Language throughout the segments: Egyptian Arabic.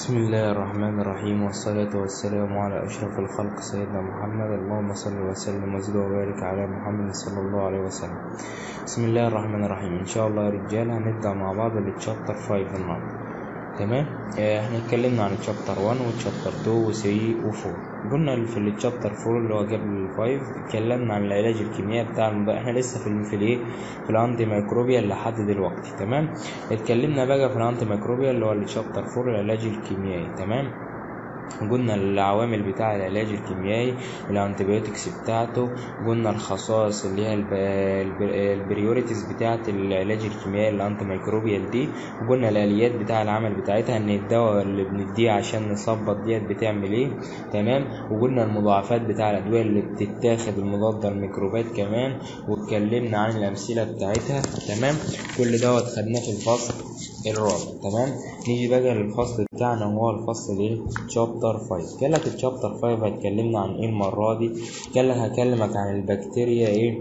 بسم الله الرحمن الرحيم والصلاة والسلام على أشرف الخلق سيدنا محمد اللهم صل وسلم وزد وبارك على محمد صلى الله عليه وسلم بسم الله الرحمن الرحيم إن شاء الله يا رجالة هنبدأ مع بعض التشابتر 5 النهاردة تمام آه، احنا اتكلمنا عن التشابتر 1 والتشابتر 2 و 3 و 4 قلنا في التشابتر 4 اللي هو قبل ال 5 اتكلمنا عن العلاج الكيميائي بتاع المض... احنا لسه في ال- في الايه في الانتي ميكروبيال لحد دلوقتي تمام اتكلمنا بقى في الانتي ميكروبيال اللي هو التشابتر 4 العلاج الكيميائي تمام قلنا العوامل بتاع العلاج الكيميائي الانتيبيوتكس بتاعته قلنا الخصائص اللي هي الب... الب... البريوريتيز بتاعه العلاج الكيميائي الانتي ميكروبيال دي وقلنا الاليات بتاع العمل بتاعتها ان الدواء اللي بنديه عشان نظبط ديت بتعمل ايه تمام وقلنا المضاعفات بتاع الادويه اللي بتتاخد المضاده للميكروبات كمان واتكلمنا عن الامثله بتاعتها تمام كل دوت خدناه في الفصل الرابع تمام نيجي بقى للفصل بتاعنا وهو الفصل ايه شابتر 5 قال لك الشابتر 5 هتكلمنا عن ايه المره دي قال لك هكلمك عن البكتيريا ايه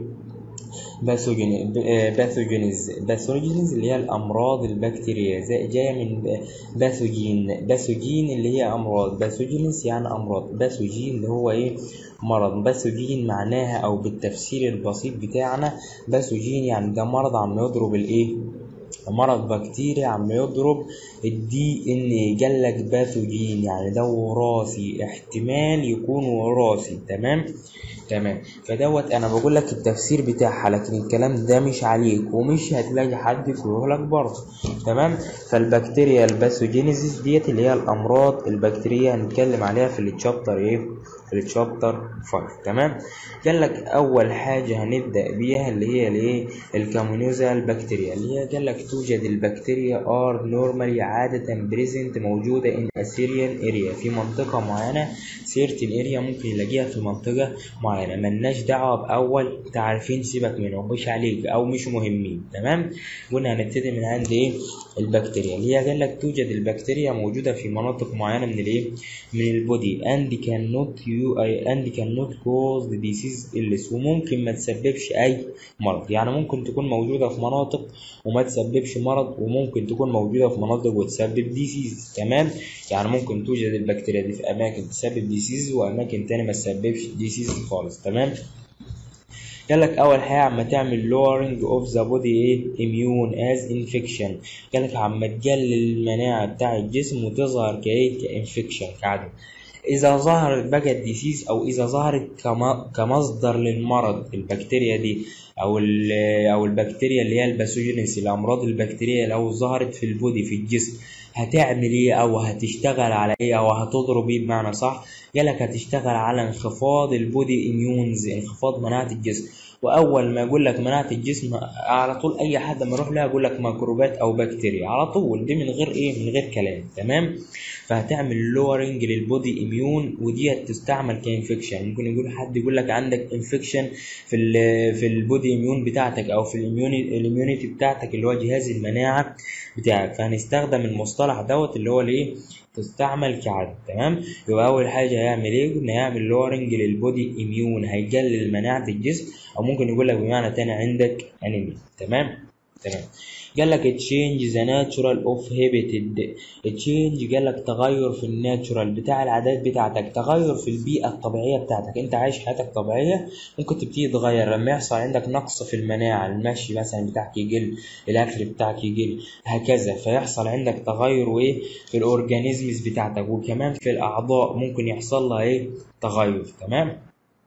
باثوجين باثوجينز باثوجينز اللي هي الامراض البكتيريه زي جايه من ب- باثوجين باثوجين اللي هي امراض باثوجينز يعني امراض باثوجين اللي هو ايه مرض باثوجين معناها او بالتفسير البسيط بتاعنا باثوجين يعني ده مرض عم يضرب الايه مرض بكتيري عم يضرب الدي ان جالك باثوجين يعني ده وراثي احتمال يكون وراثي تمام تمام فدوت انا بقول لك التفسير بتاعها لكن الكلام ده مش عليك ومش هتلاقي حد يقوله لك برضه تمام فالبكتيريا الباثوجينيسيس ديت اللي هي الامراض البكتيريه هنتكلم عليها في التشابتر ايه في التشابتر 5 تمام قال لك اول حاجه هنبدا بيها اللي هي الايه الكامونيزا البكتيريا اللي هي قال لك توجد البكتيريا ار نورمالي عاده بريزنت موجوده ان اسيريان اريا في منطقه معينه سيرتن اريا ممكن يلاقيها في منطقه معينه ملناش دعوه باول تعرفين سيبك منهم مش عليك او مش مهمين تمام قلنا هنبتدي من عند ايه البكتيريا اللي هي قال لك توجد البكتيريا موجوده في مناطق معينه من الايه من البودي and cannot you and cannot cause the disease illness وممكن ما تسببش اي مرض يعني ممكن تكون موجوده في مناطق وما تسببش مرض وممكن تكون موجوده في مناطق وتسبب ديسيز تمام يعني ممكن توجد البكتيريا دي في اماكن تسبب ديسيز واماكن تانية ما تسببش ديسيز خالص تمام قال لك اول حاجه عم تعمل lowering of the body ايه immune as infection قال لك عم تقلل المناعه بتاع الجسم وتظهر كايه كانفكشن كعدم اذا ظهرت بقى الديسيز او اذا ظهرت كما- كمصدر للمرض البكتيريا دي او ال- او البكتيريا اللي هي الباثوجينيس الامراض البكتيريه لو ظهرت في البودي في الجسم هتعمل ايه او هتشتغل على ايه او هتضرب ايه بمعنى صح قالك هتشتغل على انخفاض البودي اميونز انخفاض مناعه الجسم واول ما يقول لك مناعه الجسم على طول اي حد ما يروح لها يقول لك ميكروبات او بكتيريا على طول دي من غير ايه من غير كلام تمام فهتعمل لورنج للبودي اميون ودي تستعمل كانفكشن ممكن يقول حد يقول لك عندك انفكشن في ال في البودي اميون بتاعتك او في الاميوني الاميونيتي بتاعتك اللي هو جهاز المناعه بتاعك فهنستخدم المصطلح دوت اللي هو الايه تستعمل كعدد تمام يبقى اول حاجه هيعمل ايه قلنا هيعمل لورنج للبودي اميون هيقلل مناعه الجسم او ممكن يقول لك بمعنى تاني عندك انيميا تمام تمام قال لك تشينج ذا ناتشورال اوف هيبيتد تشينج قال لك تغير في الناتشورال بتاع العادات بتاعتك تغير في البيئه الطبيعيه بتاعتك انت عايش حياتك طبيعيه ممكن تبتدي تغير لما يحصل عندك نقص في المناعه المشي مثلا بتاعك يقل الاكل بتاعك يقل هكذا فيحصل عندك تغير وايه في الاورجانيزمز بتاعتك وكمان في الاعضاء ممكن يحصل لها ايه تغير تمام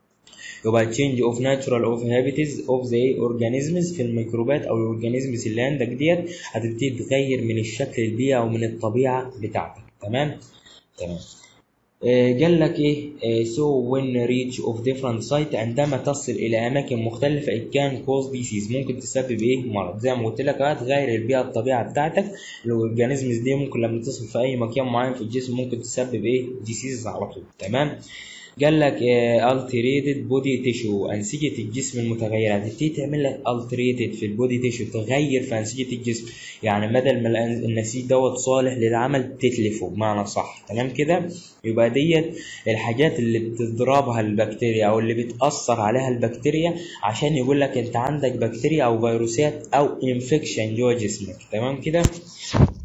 يبقى change of natural of habits of the organisms في الميكروبات او الاورجانيزمز اللي عندك ديت هتبتدي تغير من الشكل البيئة او من الطبيعة بتاعتك تمام تمام آه، قال لك ايه آه، so when reach of different site عندما تصل الى اماكن مختلفه it can cause disease ممكن تسبب ايه مرض زي ما قلت لك هتغير البيئه الطبيعه بتاعتك الاورجانيزمز دي ممكن لما تصل في اي مكان معين في الجسم ممكن تسبب ايه disease على طول تمام قال لك alterated body tissue أنسجة الجسم المتغيرة هتبتدي تعمل لك alterated في البودي تيشو تغير في أنسجة الجسم يعني بدل ما الأن- النسيج دوت صالح للعمل تتلفه بمعنى صح تمام كده يبقى ديت الحاجات اللي بتضربها البكتيريا أو اللي بتأثر عليها البكتيريا عشان يقول لك أنت عندك بكتيريا أو فيروسات أو انفكشن جوه جسمك تمام كده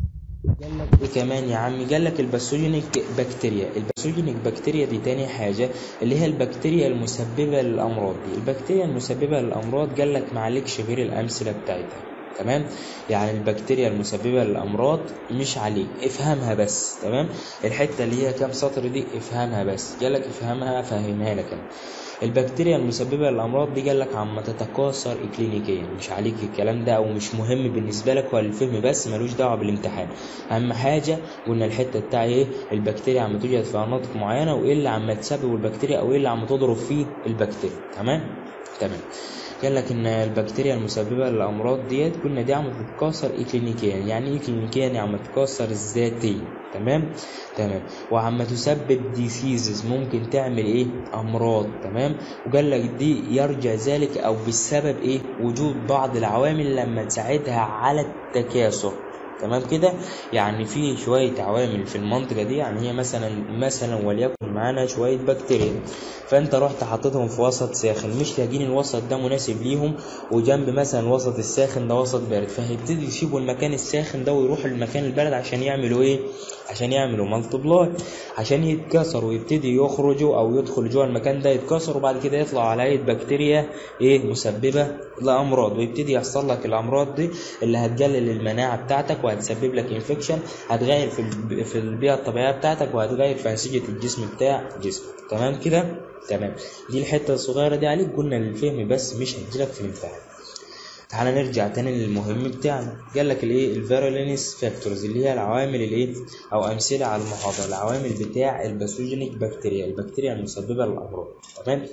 قال لك ايه كمان يا عمي قال لك الباثوجينيك بكتيريا الباثوجينيك بكتيريا دي تاني حاجه اللي هي البكتيريا المسببه للامراض دي البكتيريا المسببه للامراض قال لك معلكش غير الامثله بتاعتها تمام يعني البكتيريا المسببه للامراض مش عليك افهمها بس تمام الحته اللي هي كام سطر دي افهمها بس قال لك افهمها فهمها لك انا البكتيريا المسببة للأمراض دي قالك عما تتكاثر إكلينيكيا مش عليك الكلام ده أو مش مهم بالنسبة لك هو الفهم بس ملوش دعوة بالامتحان أهم حاجة قلنا الحتة بتاع إيه البكتيريا عم توجد في مناطق معينة وإيه اللي عم تسبب البكتيريا أو إيه اللي عم تضرب فيه البكتيريا تمام تمام قال لك ان البكتيريا المسببه للامراض ديت قلنا دي عم تتكاثر اكلينيكيا يعني ايه اكلينيكيا يعني عم تتكاثر ذاتيا تمام تمام وعم تسبب ديسيزز ممكن تعمل ايه امراض تمام وقال لك دي يرجع ذلك او بسبب ايه وجود بعض العوامل لما تساعدها على التكاثر تمام كده يعني في شويه عوامل في المنطقه دي يعني هي مثلا مثلا وليكن معانا شويه بكتيريا فانت رحت حطيتهم في وسط ساخن مش لاقيين الوسط ده مناسب ليهم وجنب مثلا الوسط الساخن ده وسط بارد فهيبتدي يسيبوا المكان الساخن ده ويروحوا المكان البارد عشان يعملوا ايه عشان يعملوا مالتبلاي عشان يتكسروا ويبتدي يخرجوا او يدخل جوه المكان ده يتكسروا وبعد كده يطلعوا على ايه بكتيريا ايه مسببه لامراض ويبتدي يحصل لك الامراض دي اللي هتقلل المناعه بتاعتك وهتسبب لك انفكشن هتغير في في البيئه الطبيعيه بتاعتك وهتغير في انسجه الجسم بتاع جسمك تمام كده تمام دي الحته الصغيره دي عليك قلنا للفهم بس مش هتجيلك في الامتحان تعالى نرجع تاني للمهم بتاعنا قال لك الايه الفيرولينس فاكتورز اللي هي العوامل الايه او امثله على المحاضره العوامل بتاع الباثوجينيك بكتيريا البكتيريا المسببه للامراض تمام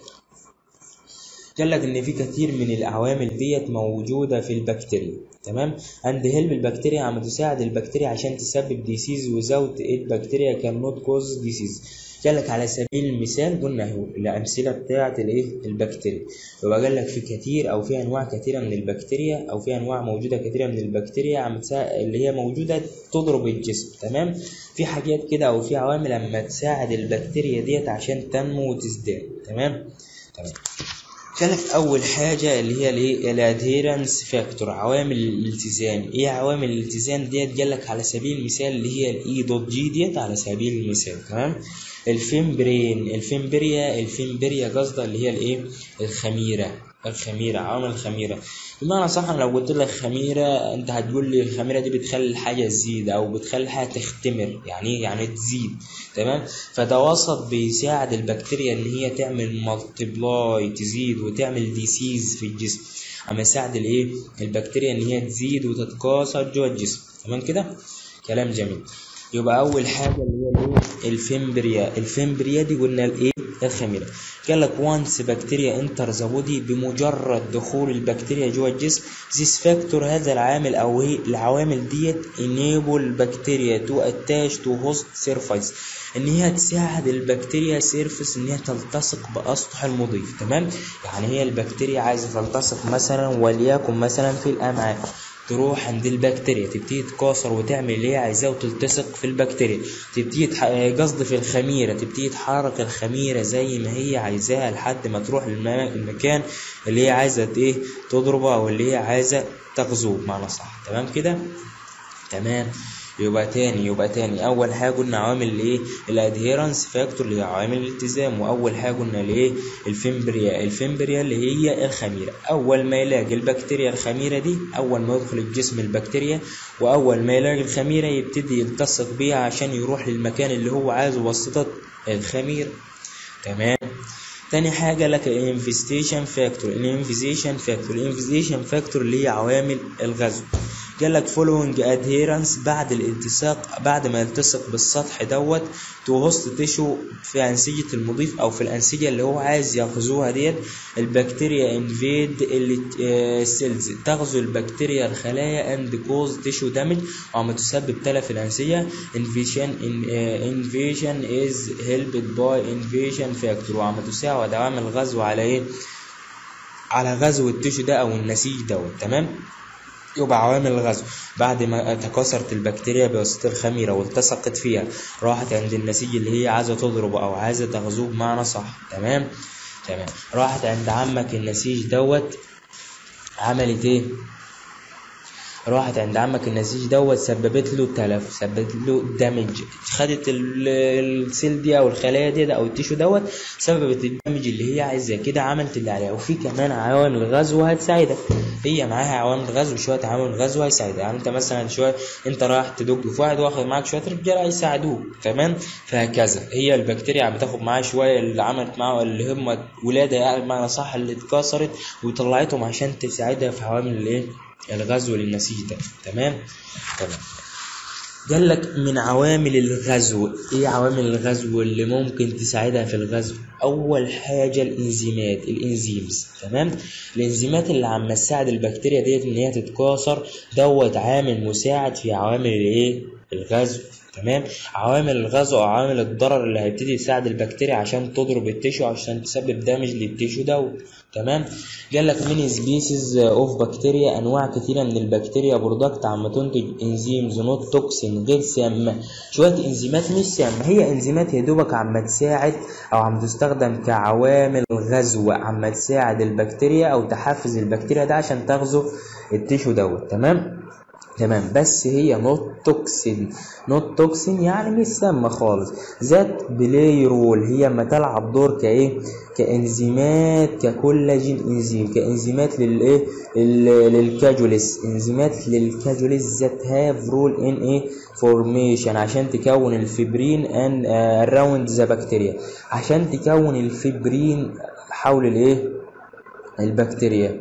قال لك ان في كثير من العوامل ديت موجوده في البكتيريا تمام اند هيلب البكتيريا عم تساعد البكتيريا عشان تسبب ديسيز وزاوت البكتيريا كان نوت كوز ديسيز قال لك على سبيل المثال قلنا اهو الامثله بتاعه الايه البكتيريا يبقى قال لك في كتير او في انواع كثيره من البكتيريا او في انواع موجوده كثيره من البكتيريا عم اللي هي موجوده تضرب الجسم تمام في حاجات كده او في عوامل لما تساعد البكتيريا ديت عشان تنمو وتزداد تمام تمام كانت اول حاجه اللي هي الايه الادهيرنس فاكتور عوامل الالتزام ايه عوامل الالتزام ديت قال لك على سبيل المثال اللي هي الاي دوت جي ديت على سبيل المثال تمام الفيمبرين الفيمبريا الفيمبريا قصدها اللي هي الايه الخميره الخميرة عوامل الخميرة بمعنى صح أنا لو قلت لك خميرة أنت هتقول لي الخميرة دي بتخلي الحاجة تزيد أو بتخلي الحاجة تختمر يعني إيه؟ يعني تزيد تمام فده وسط بيساعد البكتيريا إن هي تعمل مالتيبلاي تزيد وتعمل ديسيز في الجسم أما يساعد الإيه البكتيريا إن هي تزيد وتتكاثر جوه الجسم تمام كده كلام جميل يبقى اول حاجه اللي هي الايه الفيمبريا الفيمبريا دي قلنا الايه الخميره قال لك وانس بكتيريا انتر ذا بودي بمجرد دخول البكتيريا جوه الجسم ذيس فاكتور هذا العامل او هي العوامل ديت انيبل بكتيريا تو اتاش تو هوست سيرفيس ان هي تساعد البكتيريا سيرفس ان هي تلتصق باسطح المضيف تمام يعني هي البكتيريا عايزه تلتصق مثلا وليكن مثلا في الامعاء تروح عند البكتيريا تبتدي تكاثر وتعمل اللي هي عايزاه وتلتصق في البكتيريا تبتدي قصد في الخميره تبتدي تحرك الخميره زي ما هي عايزاها لحد ما تروح المكان اللي هي عايزه ايه تضربه او اللي هي عايزه تغزوه بمعنى صح تمام كده تمام يبقى تاني يبقى تاني اول حاجه قلنا عوامل الايه الادهيرنس فاكتور اللي هي عوامل الالتزام واول حاجه قلنا الايه الفيمبريا الفيمبريا اللي هي الخميره اول ما يلاقي البكتيريا الخميره دي اول ما يدخل الجسم البكتيريا واول ما يلاقي الخميره يبتدي يلتصق بيها عشان يروح للمكان اللي هو عايزه واسطه الخميره تمام تاني حاجة لك الانفستيشن فاكتور الانفستيشن فاكتور الانفستيشن فاكتور اللي هي عوامل الغزو قال لك following adherence بعد الالتصاق بعد ما يلتصق بالسطح دوت تو هوست تيشو في انسجه المضيف او في الانسجه اللي هو عايز يغزوها ديت البكتيريا انفيد السيلز تغزو البكتيريا الخلايا اند كوز تيشو دامج وعم تسبب تلف الانسجه انفيشن انفيشن از هيلبد باي انفيشن فاكتور وعم تساعد عوامل الغزو على ايه على غزو التيشو ده او النسيج دوت تمام يبقى عوامل الغزو بعد ما تكاثرت البكتيريا بواسطة الخميرة والتصقت فيها راحت عند النسيج اللي هي عايزة تضربه أو عايزة تغزوه بمعنى صح تمام تمام راحت عند عمك النسيج دوت عملت ايه راحت عند عمك النسيج دوت سببت له تلف سببت له دامج خدت ال- السيل دي او الخلايا دي ده او التيشو دوت سببت الدمج اللي هي عايزاه كده عملت اللي عليها وفي كمان عوامل غزو هتساعدك هي معاها عوامل غزو شويه عوامل غزو هيساعدها يعني انت مثلا شويه انت رايح تدج في واحد واخد معاك شويه رجاله هيساعدوك تمام فهكذا هي البكتيريا عم بتاخد معاها شويه اللي عملت معاه اللي هم ولاده يعني بمعنى صح اللي اتكسرت وطلعتهم عشان تساعدها في عوامل الايه الغزو للنسيج ده تمام تمام قال لك من عوامل الغزو ايه عوامل الغزو اللي ممكن تساعدها في الغزو اول حاجه الانزيمات الانزيمز تمام الانزيمات اللي عم تساعد البكتيريا ديت ان هي تتكاثر دوت عامل مساعد في عوامل الايه الغزو تمام عوامل الغزو او عوامل الضرر اللي هيبتدي يساعد البكتيريا عشان تضرب التيشو عشان تسبب دامج للتيشو دوت تمام قال لك ميني سبيسيز اوف بكتيريا انواع كثيره من البكتيريا برودكت عم تنتج انزيمز نوت توكسين غير سامه شويه انزيمات مش سامه هي انزيمات يا دوبك عم تساعد او عم تستخدم كعوامل غزو عم تساعد البكتيريا او تحفز البكتيريا ده عشان تغزو التيشو دوت تمام تمام بس هي نوت توكسين نوت توكسين يعني مش سامه خالص ذات بلاي رول هي ما تلعب دور كايه كانزيمات ككولاجين انزيم كانزيمات للايه لل- للكاجوليس انزيمات للكاجوليس ذات هاف رول ان ايه فورميشن عشان تكون الفبرين ان اراوند ذا بكتيريا عشان تكون الفبرين حول الايه البكتيريا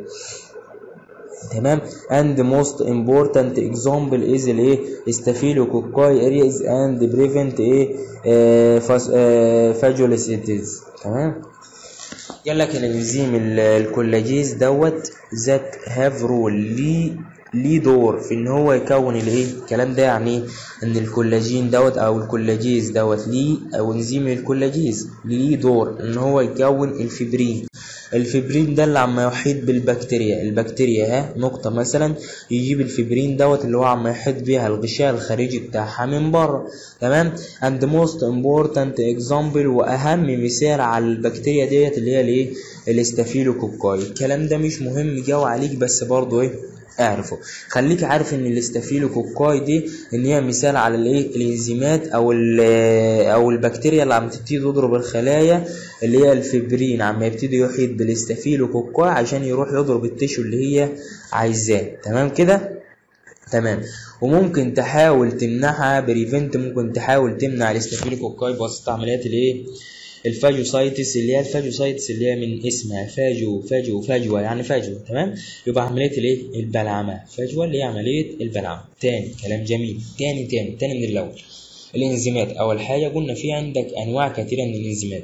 تمام and most important example is الايه staphylococcus areas and prevent ايه آه، فاس- آه، phagocytosis تمام قال لك الانزيم ال- الكولاجيز دوت ذات هاف رول ليه ليه دور في ان هو يكون الايه الكلام ده يعني إيه؟ ان الكولاجين دوت او الكولاجيز دوت ليه او انزيم الكولاجيز ليه دور ان هو يكون الفبرين الفبرين ده اللي عم يحيط بالبكتيريا البكتيريا ها نقطة مثلا يجيب الفبرين دوت اللي هو عم يحيط بيها الغشاء الخارجي بتاعها من بره تمام and most important example واهم مثال على البكتيريا ديت اللي هي الايه الاستافيلوكوكاي الكلام ده مش مهم جو عليك بس برضه ايه اعرفه خليك عارف ان الاستافيلوكوكاي دي ان هي مثال على الايه الانزيمات او ال- او البكتيريا اللي عم تبتدي تضرب الخلايا اللي هي الفبرين عم يبتدي يحيط بالاستافيلوكوكاي عشان يروح يضرب التيشو اللي هي عايزاه تمام كده تمام وممكن تحاول تمنعها بريفنت ممكن تحاول تمنع الاستافيلوكوكاي بواسطه عمليات الايه الفاجوسايتس اللي هي الفاجوسايتس اللي هي من اسمها فاجو فاجو فاجوة يعني فاجوة تمام يبقى عملية الايه البلعمة فاجوة اللي هي عملية البلعمة تاني كلام جميل تاني تاني تاني من الأول الانزيمات أول حاجة قلنا في عندك أنواع كثيرة من الانزيمات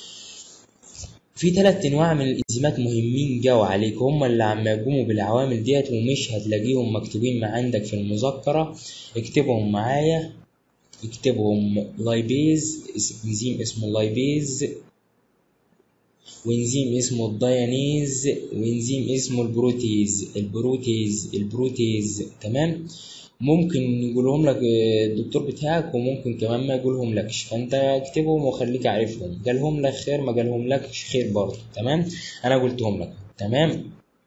في ثلاث انواع من الانزيمات مهمين جو عليك هم اللي عم يقوموا بالعوامل ديت ومش هتلاقيهم مكتوبين مع عندك في المذكرة اكتبهم معايا اكتبهم لايبيز انزيم اسمه اللايبيز وانزيم اسمه الديانيز وانزيم اسمه البروتيز البروتيز البروتيز تمام ممكن يقولهم لك الدكتور بتاعك وممكن كمان ما يقولهم لكش فانت اكتبهم وخليك عارفهم قالهم لك خير ما قالهم لكش خير برضه تمام انا قلتهم لك تمام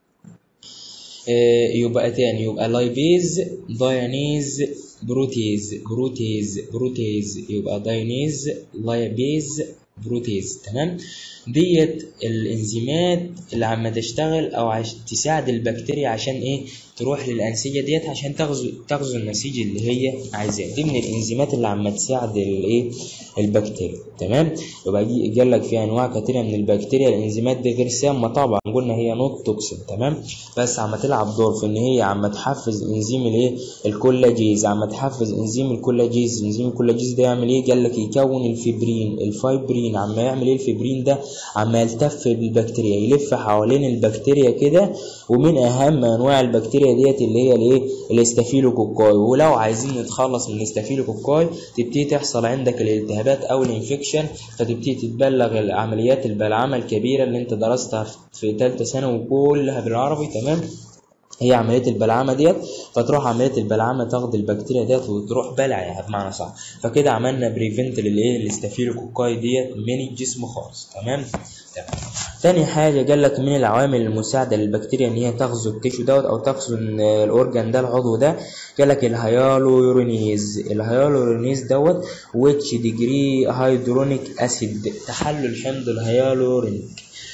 آه، يبقى تاني يبقى لايبيز دايانيز بروتيز بروتيز بروتيز يبقى دايانيز لايبيز بروتيز تمام ديت الانزيمات اللي عم تشتغل او عش تساعد البكتيريا عشان ايه تروح للانسجه ديت عشان تغزو تغزو النسيج اللي هي عايزاه دي من الانزيمات اللي عم تساعد الايه البكتيريا تمام يبقى دي قال لك في انواع كتيره من البكتيريا الانزيمات دي غير سامه طبعا قلنا هي نوت توكسين تمام بس عم تلعب دور في ان هي عم تحفز انزيم الايه الكولاجيز عم تحفز انزيم الكولاجيز انزيم الكولاجيز ده يعمل ايه قال لك يكون الفبرين الفايبرين عم يعمل ايه الفبرين ده عم يلتف بالبكتيريا يلف حوالين البكتيريا كده ومن اهم انواع البكتيريا ديت اللي هي الايه الاستافيلوكوكاي ولو عايزين نتخلص من الاستافيلوكوكاي تبتدي تحصل عندك الالتهابات او الانفكشن فتبتدي تتبلغ العمليات البلعمه الكبيره اللي انت درستها في ثالثه ثانوي وكلها بالعربي تمام هي عمليه البلعمه ديت فتروح عمليه البلعمه تاخد البكتيريا ديت وتروح بلعها بمعنى صح فكده عملنا بريفنت للايه الاستافيلوكوكاي ديت من الجسم خالص تمام تمام تاني حاجة قال لك من العوامل المساعدة للبكتيريا إن هي تغزو التيشو دوت أو تغزو الأورجان ده العضو ده قال لك الهيالورونيز الهيالورونيز دوت which degree hydronic acid تحلل حمض الهيالورونيك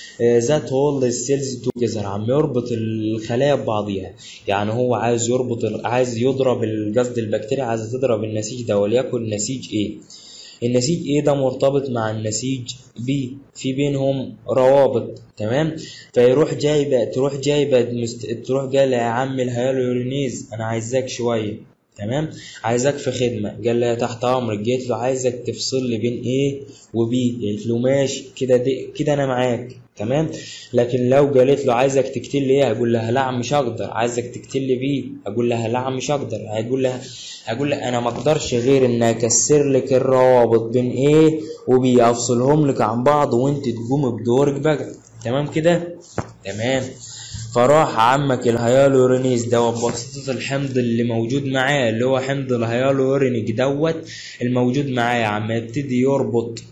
ذات هولد السيلز توجذر عم يربط الخلايا ببعضيها يعني هو عايز يربط عايز يضرب القصد البكتيريا عايز تضرب النسيج ده وليكن نسيج ايه النسيج A ده مرتبط مع النسيج B في بينهم روابط تمام فيروح جايبه تروح جايبه مست... تروح جايه يا عم الهيالورونيز انا عايزاك شويه تمام عايزك في خدمه قال لها تحت امرك جيت له عايزك تفصل لي بين A و B قلت له ماشي كده دي... كده انا معاك تمام لكن لو قالت له عايزك تكتب لي ايه هقول لها لا مش هقدر عايزك تكتب لي بي هقول لها لا مش هقدر هقول لها هقول لها انا ما اقدرش غير ان اكسر لك الروابط بين ايه وبي افصلهم لك عن بعض وانت تقوم بدورك بقى تمام كده تمام فراح عمك الهيالورونيز دوت بواسطة الحمض اللي موجود معاه اللي هو حمض الهيالورونيك دوت الموجود معاه يا عم يبتدي يربط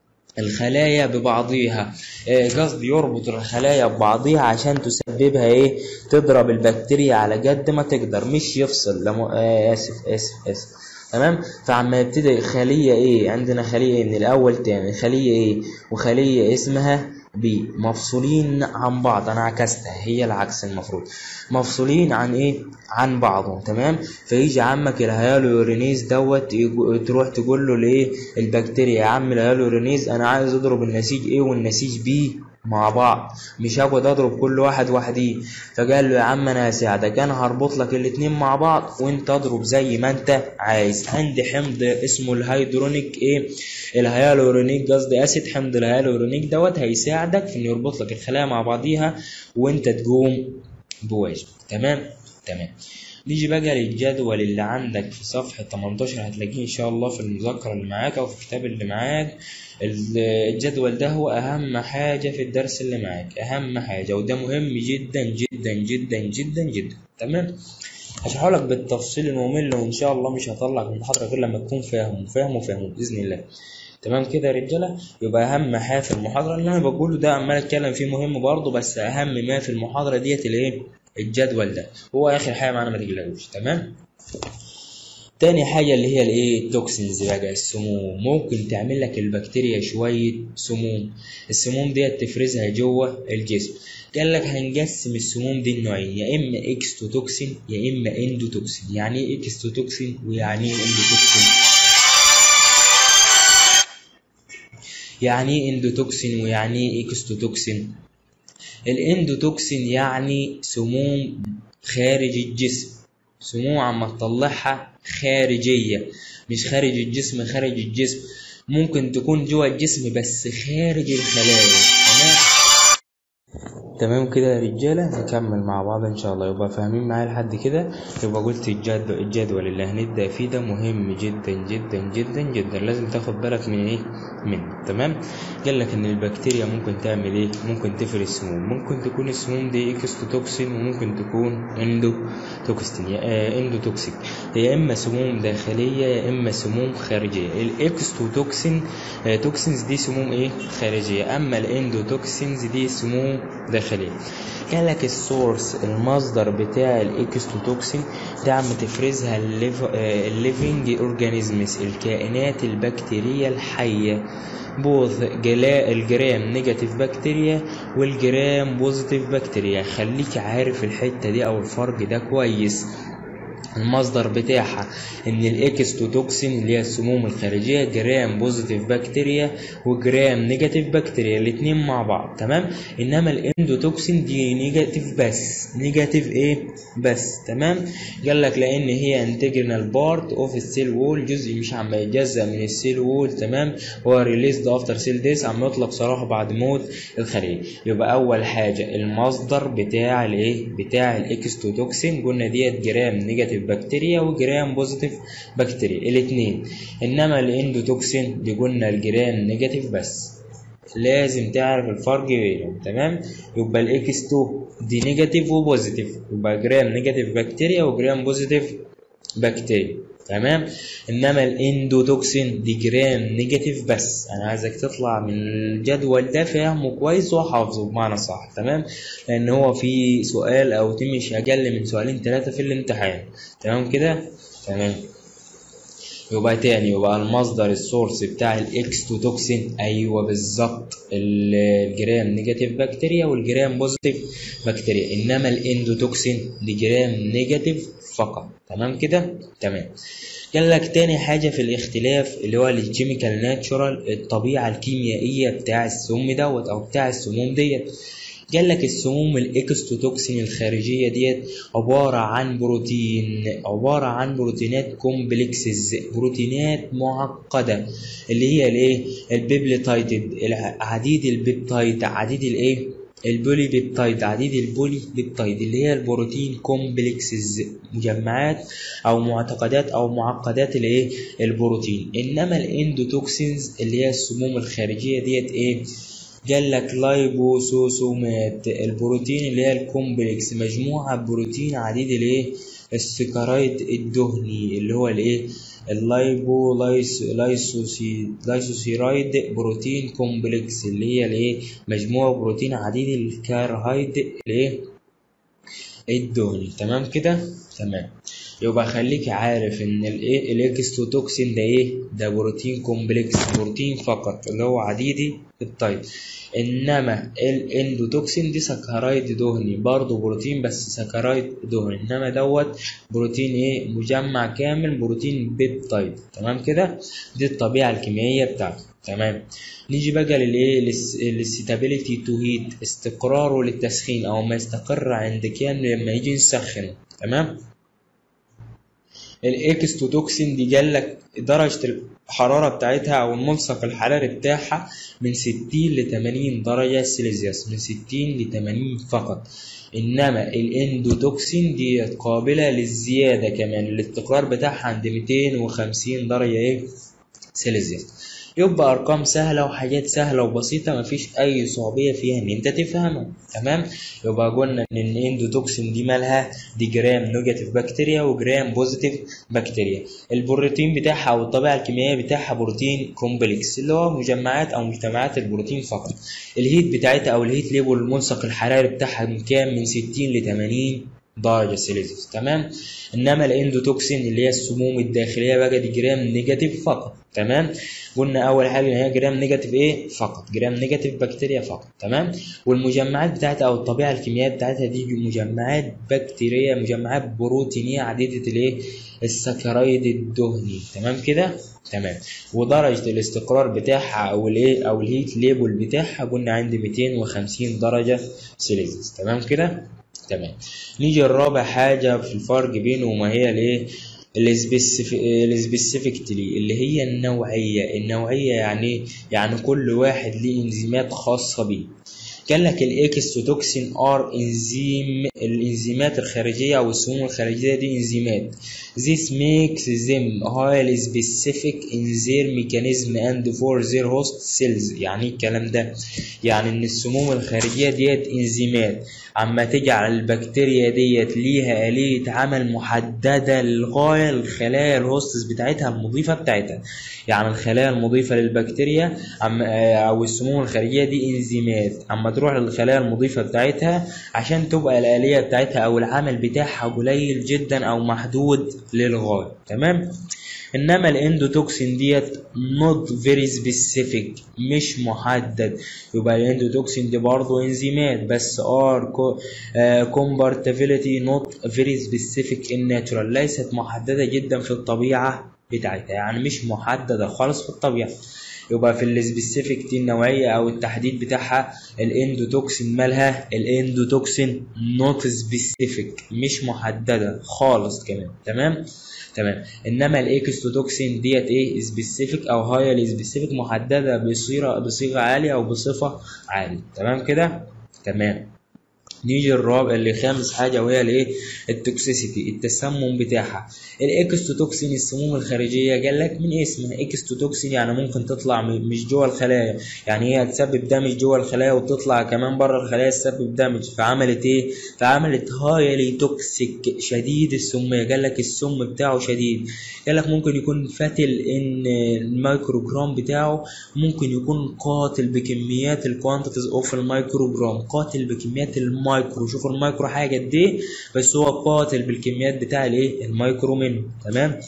الخلايا ببعضيها قصدي يربط الخلايا ببعضيها عشان تسببها ايه تضرب البكتيريا على قد ما تقدر مش يفصل لمو... آه اسف اسف اسف تمام فعما يبتدي خليه ايه عندنا خليه ايه من الاول تاني خليه ايه وخليه اسمها بي مفصولين عن بعض انا عكستها هي العكس المفروض مفصولين عن ايه عن بعضهم تمام فيجي عمك الهيالورينيز دوت تروح تقول له لايه البكتيريا يا عم الهيالورينيز انا عايز اضرب النسيج ايه والنسيج بي مع بعض مش هقعد اضرب كل واحد وحديه فقال له يا عم انا هساعدك انا هربط لك الاتنين مع بعض وانت اضرب زي ما انت عايز عندي حمض اسمه الهيدرونيك ايه الهيالورونيك قصدي اسيد حمض الهيالورونيك دوت هيساعدك في انه يربط لك الخلايا مع بعضيها وانت تقوم بواجب تمام تمام نيجي بقى للجدول اللي عندك في صفحة 18 هتلاقيه إن شاء الله في المذكرة اللي معاك أو في الكتاب اللي معاك الجدول ده هو أهم حاجة في الدرس اللي معاك أهم حاجة وده مهم جدا جدا جدا جدا جدا تمام هشرحه لك بالتفصيل الممل وإن شاء الله مش هطلع من المحاضرة غير لما تكون فاهم وفاهم وفاهم بإذن الله تمام كده يا رجاله يبقى اهم حاجه في المحاضره اللي انا بقوله ده عمال اتكلم فيه مهم برضه بس اهم ما في المحاضره ديت الايه الجدول ده هو اخر حاجه معانا ما تقلقوش تمام تاني حاجة اللي هي الايه التوكسينز بقى السموم ممكن تعمل لك البكتيريا شوية سموم السموم ديت تفرزها جوه الجسم قال لك هنقسم السموم دي لنوعين يا اما اكستوتوكسين يا اما اندوتوكسين يعني ايه اكستوتوكسين ويعني ايه اندوتوكسين يعني ايه اندوتوكسين ويعني ايه اكستوتوكسين الاندوتوكسين يعني سموم خارج الجسم سموم عم تطلعها خارجية مش خارج الجسم خارج الجسم ممكن تكون جوه الجسم بس خارج الخلايا تمام تمام كده يا رجاله نكمل مع بعض ان شاء الله يبقى فاهمين معايا لحد كده يبقى قلت الجدول الجدول اللي هنبدا فيه ده مهم جدا جدا جدا جدا لازم تاخد بالك من ايه منه تمام قال لك ان البكتيريا ممكن تعمل ايه ممكن تفرز سموم ممكن تكون السموم دي اكستوتوكسين وممكن تكون اندو توكسين يا آه اندو توكسيك يا اما سموم داخليه يا اما سموم خارجيه الاكستوتوكسين آه توكسينز دي سموم ايه خارجيه اما الاندو توكسينز دي سموم داخليه قال لك السورس المصدر بتاع الاكستوتوكسين ده عم تفرزها الليفنج اورجانيزمز الكائنات البكتيريه الحيه بوث جلاء الجرام نيجاتيف بكتيريا والجرام بوزيتيف بكتيريا خليك عارف الحته دي او الفرق ده كويس المصدر بتاعها ان الاكستوتوكسين اللي هي السموم الخارجيه جرام بوزيتيف بكتيريا وجرام نيجاتيف بكتيريا الاثنين مع بعض تمام انما الاندوتوكسين دي نيجاتيف بس نيجاتيف ايه بس تمام قال لك لان هي انتجرال بارت اوف السيل وول جزء مش عم يتجزا من السيل وول تمام هو ريليزد افتر سيل ديس عم يطلق صراحه بعد موت الخليه يبقى اول حاجه المصدر بتاع الايه بتاع الاكستوتوكسين قلنا ديت جرام نيجاتيف بكتيريا وجرام بوزيتيف بكتيريا الاثنين انما الاندوتوكسين دي قلنا الجرام نيجاتيف بس لازم تعرف الفرق بينهم تمام يبقى الاكس 2 دي نيجاتيف وبوزيتيف يبقى جرام نيجاتيف بكتيريا وجرام بوزيتيف بكتيريا تمام انما الاندوتوكسين دي جرام نيجاتيف بس انا عايزك تطلع من الجدول ده فاهمه كويس وحافظه بمعنى صح تمام لان هو في سؤال او مش اقل من سؤالين ثلاثه في الامتحان تمام كده تمام يبقى تاني يبقى المصدر السورس بتاع الاكستوتوكسين ايوه بالظبط الجرام نيجاتيف بكتيريا والجرام بوزيتيف بكتيريا انما الاندوتوكسين دي جرام نيجاتيف فقط تمام كده تمام قال لك تاني حاجة في الاختلاف اللي هو الكيميكال ناتشورال الطبيعة الكيميائية بتاع السم دوت أو بتاع السموم ديت قال لك السموم الاكستوتوكسين الخارجية ديت عبارة عن بروتين عبارة عن بروتينات كومبلكسز بروتينات معقدة اللي هي الايه البيبليتايد عديد البيبتايد عديد الايه البولي بيبتايد عديد البولي بيبتايد اللي هي البروتين كومبلكسز مجمعات او معتقدات او معقدات الايه البروتين انما الاندوتوكسينز اللي هي السموم الخارجيه ديت ايه قال لك لايبوسوسومات البروتين اللي هي الكومبلكس مجموعه بروتين عديد الايه السكرايد الدهني اللي هو الايه اللايبو لايسوسي لايسوسيرايد بروتين كومبلكس اللي هي الايه مجموعه بروتين عديد الكارهايد الايه الدهني تمام كده تمام يبقى خليك عارف ان الايه الاكستوتوكسين ده ايه ده بروتين كومبلكس بروتين فقط اللي هو عديدي الطيب انما الاندوتوكسين دي سكرايد دهني برضه بروتين بس سكرايد دهني انما دوت بروتين ايه مجمع كامل بروتين بيبتايد تمام كده دي الطبيعه الكيميائيه بتاعته تمام نيجي بقى للايه للستابيليتي تو هيت استقراره للتسخين او ما يستقر عند كام لما يجي نسخنه تمام الاكستوتوكسين دي قال لك درجة الحرارة بتاعتها أو الملصق الحراري بتاعها من 60 ل 80 درجة سيليزيوس من 60 ل 80 فقط إنما الاندوتوكسين دي قابلة للزيادة كمان الاستقرار بتاعها عند 250 درجة إيه سيليزيوس يبقى ارقام سهله وحاجات سهله وبسيطه مفيش اي صعوبيه فيها ان انت تفهمها تمام يبقى قلنا ان الاندوتوكسين دي مالها دي جرام نيجاتيف بكتيريا وجرام بوزيتيف بكتيريا البروتين بتاعها او الطبيعه الكيميائيه بتاعها بروتين كومبلكس اللي هو مجمعات او مجتمعات البروتين فقط الهيت بتاعتها او الهيت ليبل الملصق الحراري بتاعها من كام من 60 ل 80 درجة سيليزيوس تمام انما الاندوتوكسين اللي هي السموم الداخليه بقى دي جرام نيجاتيف فقط تمام قلنا اول حاجه ان هي جرام نيجاتيف ايه فقط جرام نيجاتيف بكتيريا فقط تمام والمجمعات بتاعتها او الطبيعه الكيميائيه بتاعتها دي مجمعات بكتيريه مجمعات بروتينيه عديده الايه السكرايد الدهني تمام كده تمام ودرجه الاستقرار بتاعها او الايه او الهيت ليبل بتاعها قلنا عند 250 درجه سيليزيوس تمام كده تمام نيجي الرابع حاجة في الفرق بينه وما هي الايه السبيسيفيكتلي اللي هي النوعية النوعية يعني يعني كل واحد ليه انزيمات خاصة بيه قال لك الاكستوتوكسين ار انزيم الانزيمات الخارجيه او السموم الخارجيه دي انزيمات this makes them highly specific in their mechanism and for their host cells يعني ايه الكلام ده يعني ان السموم الخارجيه ديت انزيمات اما تجعل البكتيريا ديت ليها آلية عمل محددة للغاية الخلايا الهوستس بتاعتها المضيفة بتاعتها يعني الخلايا المضيفة للبكتيريا أو السموم الخارجية دي إنزيمات أما تروح للخلايا المضيفة بتاعتها عشان تبقى الآلية بتاعتها أو العمل بتاعها قليل جدا أو محدود للغاية تمام انما الاندوتوكسين ديت not very specific مش محدد يبقى الاندوتوكسين دي برضه انزيمات بس are compatibility not very specific in natural ليست محدده جدا في الطبيعه بتاعتها يعني مش محدده خالص في الطبيعه يبقى في السبيسيفيك دي النوعيه او التحديد بتاعها الاندوتوكسين مالها الاندوتوكسين نوت سبيسيفيك مش محدده خالص كمان تمام تمام انما الاكستوتوكسين ديت ايه سبيسيفيك او هايلي سبيسيفيك محدده بصيغه بصيغه عاليه او بصفه عاليه تمام كده تمام نيجي الرابع اللي خامس حاجة وهي الايه التوكسيسيتي التسمم بتاعها الاكستوتوكسين السموم الخارجية قال لك من اسمها اكستوتوكسين يعني ممكن تطلع مش جوه الخلايا يعني هي تسبب دمج جوه الخلايا وتطلع كمان بره الخلايا تسبب دمج فعملت ايه فعملت هايلي توكسيك شديد السمية قال لك السم بتاعه شديد قال لك ممكن يكون فاتل ان الميكروجرام بتاعه ممكن يكون قاتل بكميات الكوانتيتيز اوف الميكروجرام قاتل بكميات المايكرو شوف المايكرو حاجه قد ايه بس هو قاتل بالكميات بتاع الايه المايكرو منه تمام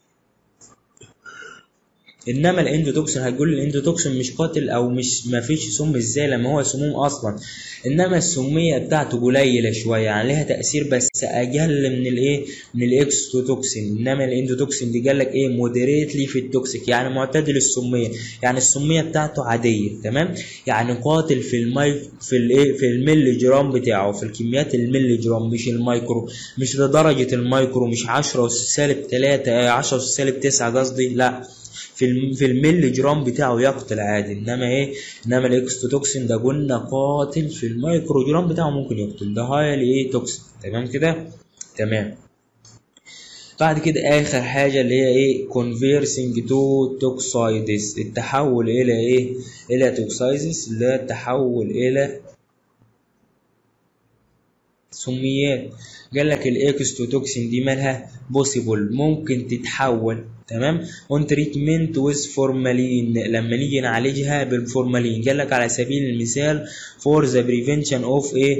انما الاندوتوكسين هتقول الاندوتوكسين مش قاتل او مش ما فيش سم ازاي لما هو سموم اصلا انما السميه بتاعته قليله شويه يعني لها تاثير بس اقل من الايه من الاكستوتوكسين انما الاندوتوكسين دي قال لك ايه مودريتلي في التوكسيك يعني معتدل السميه يعني السميه بتاعته عاديه تمام يعني قاتل في الماي في الايه في الملي جرام بتاعه في الكميات الملي جرام مش المايكرو مش لدرجه المايكرو مش 10 سالب 3 10 سالب 9 قصدي لا في في الملي جرام بتاعه يقتل عادي انما ايه انما الاكستوتوكسين ده قلنا قاتل في المايكرو جرام بتاعه ممكن يقتل ده هايلي ايه توكسين تمام كده تمام بعد كده اخر حاجه اللي هي ايه conversing تو توكسايدس التحول الى ايه الى توكسايدس اللي هي التحول الى سميات قال لك الاكستوتوكسين دي مالها بوسيبل ممكن تتحول تمام اون تريتمنت ويز فورمالين لما نيجي نعالجها بالفورمالين قال لك على سبيل المثال فور ذا بريفنشن اوف ايه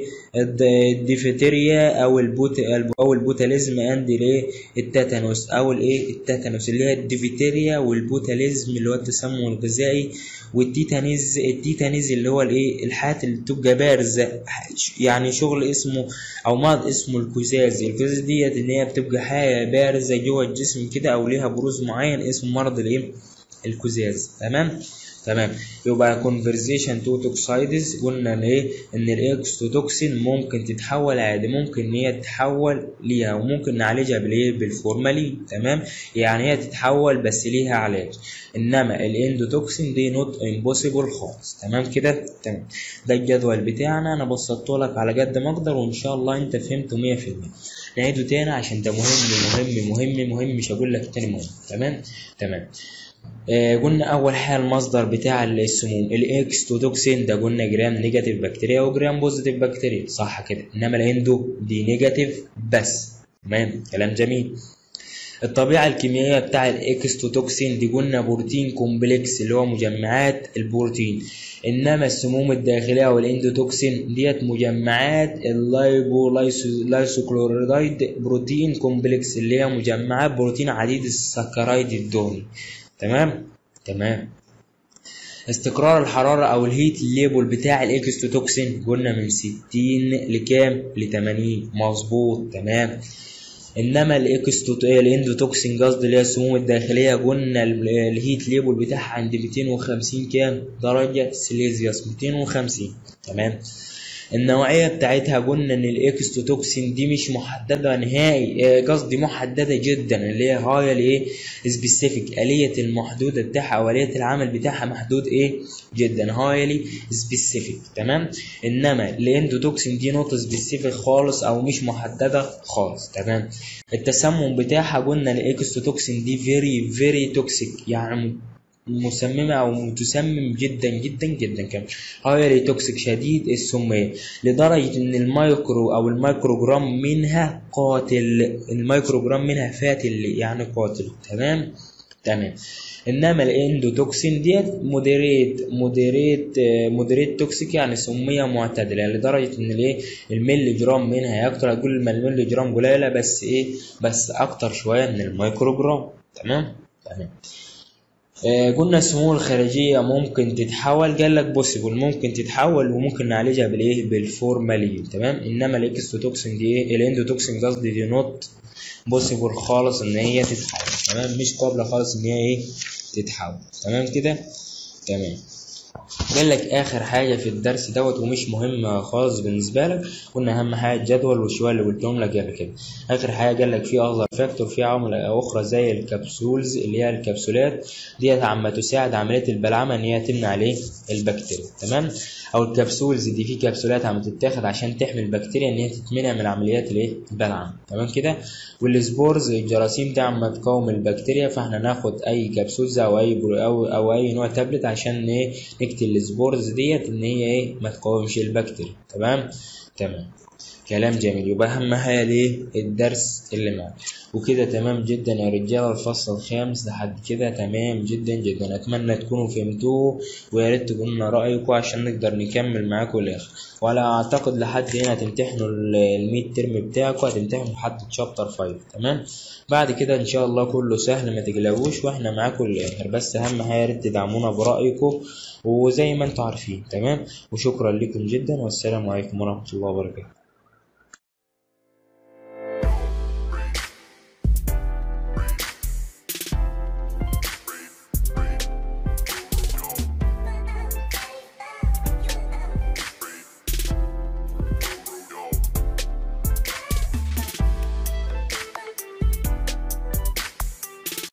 الديفتيريا او البوت او البوتاليزم اند الايه التاتانوس او الايه التاتانوس اللي هي الديفتيريا والبوتاليزم اللي هو التسمم الغذائي والتيتانيز التيتانيز اللي هو الايه الحاجات اللي بتبقى بارزه يعني شغل اسمه او مرض اسمه الكزاز الكزاز ديت ان هي بتبقى حاجه بارزه جوه الجسم كده او ليها بروز معين اسمه مرض الايه الكزاز تمام تمام يبقى conversation to toxides قلنا ان ايه ان الاكستوتوكسين ممكن تتحول عادي ممكن ان هي تتحول ليها وممكن نعالجها بالايه بالفورمالين تمام يعني هي تتحول بس ليها علاج انما الاندوتوكسين دي نوت امبوسيبل خالص تمام كده تمام ده الجدول بتاعنا انا بسطته لك على قد ما اقدر وان شاء الله انت فهمته 100% نعيده تاني عشان ده مهم مهم مهم مهم مش هقول لك تاني مهم تمام تمام آه قلنا اول حاجه المصدر بتاع السموم الاكستوتوكسين ده قلنا جرام نيجاتيف بكتيريا وجرام بوزيتيف بكتيريا صح كده انما الاندو دي نيجاتيف بس تمام كلام جميل الطبيعة الكيميائية بتاع الاكستوتوكسين دي قلنا بروتين كومبلكس اللي هو مجمعات البروتين انما السموم الداخلية والاندوتوكسين ديت مجمعات اللايبو لايسوكلورايد بروتين كومبلكس اللي هي مجمعات بروتين عديد السكرايد الدهني تمام تمام استقرار الحرارة أو الهيت ليبل بتاع الإكستوتوكسين قلنا من 60 لكام؟ ل 80 مظبوط تمام انما الاكستوت الاندوتوكسين قصدي اللي هي السموم الداخليه قلنا الهيت ليبل بتاعها عند 250 كام درجه سيليزيوس 250 تمام النوعية بتاعتها قلنا ان الاكستوتوكسين دي مش محددة نهائي قصدي محددة جدا اللي هي هاي الايه سبيسيفيك آلية المحدودة بتاعها او آلية العمل بتاعها محدود ايه جدا هايلي سبيسيفيك تمام انما الاندوتوكسين دي نوت سبيسيفيك خالص او مش محددة خالص تمام التسمم بتاعها قلنا الاكستوتوكسين دي فيري فيري توكسيك يعني مسممة أو تسمم جدا جدا جدا كمان هايلي توكسيك شديد السمية لدرجة إن المايكرو أو الميكروجرام منها قاتل الميكروجرام منها فاتل يعني قاتل تمام تمام انما الاندوتوكسين ديت مودريت مودريت مودريت توكسيك يعني سميه معتدله يعني لدرجه ان الايه الملي جرام منها يكتر هتقول ما الملي جرام قليله بس ايه بس اكتر شويه من الميكروجرام تمام تمام آه قلنا السموم الخارجية ممكن تتحول قال لك بوسيبل ممكن تتحول وممكن نعالجها بالايه بالفورمالين تمام انما الاكستوتوكسين دي ايه الاندوتوكسين قصدي دي نوت بوسيبل خالص ان هي تتحول تمام مش قابلة خالص ان هي ايه تتحول تمام كده تمام قال لك اخر حاجه في الدرس دوت ومش مهم خالص بالنسبه لك قلنا اهم حاجه الجدول والشويه اللي قلتهم لك قبل كده اخر حاجه قال لك في اخضر فاكتور في عوامل اخرى زي الكبسولز اللي هي الكبسولات ديت عم تساعد عمليه البلعمه ان هي تمنع الايه البكتيريا تمام او الكبسولز دي في كبسولات عم تتاخد عشان تحمي البكتيريا ان هي تتمنع من عمليات الايه البلعه تمام كده والسبورز الجراثيم دي عم تقاوم البكتيريا فاحنا ناخد اي كبسولز او اي برو او او اي نوع تابلت عشان ايه نقتل السبورز ديت ان هي ايه ما تقاومش البكتيريا تمام تمام كلام جميل يبقى اهم حاجه ليه الدرس اللي معاك وكده تمام جدا يا رجاله الفصل الخامس لحد كده تمام جدا جدا اتمنى تكونوا فهمتوه ويا ريت تقولوا رايكم عشان نقدر نكمل معاكم الاخر ولا اعتقد لحد هنا هتمتحنوا الميد ترم بتاعكم هتمتحنوا لحد شابتر 5 تمام بعد كده ان شاء الله كله سهل ما تقلقوش واحنا معاكم للاخر بس اهم حاجه يا ريت تدعمونا برايكم وزي ما انتم عارفين تمام وشكرا لكم جدا والسلام عليكم ورحمه الله وبركاته